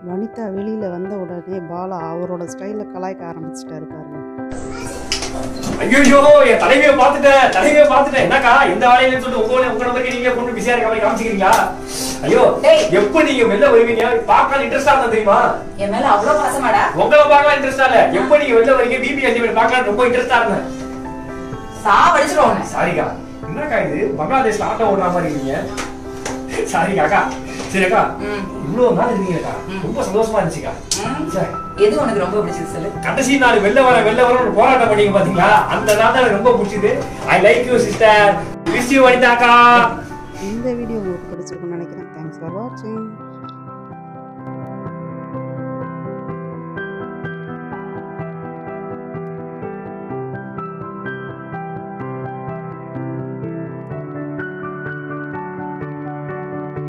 வனிதா வெளியில் வந்த உடனே பாலா அவரோட ஸ்டைலில் கலாய்க்க ஆரம்பிச்சிட்டாரு பாருங்க ஐயோ என் தலைவியை பார்த்துட்டேன் தலைவியை பார்த்துட்டேன் என்னக்கா எந்த வேலையில சொல்லிட்டு உங்க உங்க நம்பருக்கு நீங்க கொண்டு பிஸியா இருக்க மாதிரி காமிச்சிக்கிறீங்களா ஐயோ டேய். எப்ப நீங்க வெளில வருவீங்க பார்க்கலாம் இன்ட்ரெஸ்டா இருந்தா தெரியுமா என் மேல அவ்வளவு பாசமாடா உங்களை பார்க்கலாம் இன்ட்ரெஸ்டா இல்ல எப்ப நீங்க வெளில வரீங்க பிபி அல்டிமேட் பார்க்கலாம் ரொம்ப இன்ட்ரெஸ்டா இருந்தேன் சாவடிச்சிரும் உன்னை சாரிக்கா என்னக்கா இது பங்களாதேஷ்ல ஆட்டோ ஓடுற மாதிரி இருக்கீங்க சாரிக்கா அக்கா சரி அக்கா ம். இவ்வளவு நாள் இருக்கீங்கக்கா ம். ரொம்ப சந்தோஷமா இருந்துச்சுக்கா ம். சரி எது உனக்கு ரொம்ப பிடிச்சது சொல்லு கடைசி நாள் வெளில வர வெளில வர ஒரு போராட்டம் பண்ணீங்க பாத்தீங்களா அந்த நாள் தான் எனக்கு ரொம்ப பிடிச்சது I like you sister wish you வனிதாக்கா இந்த வீடியோ உங்களுக்கு பிடிச்சிருக்குன்னு நினைக்கிறேன் தேங்க்ஸ் ஃபார் வாட்சிங்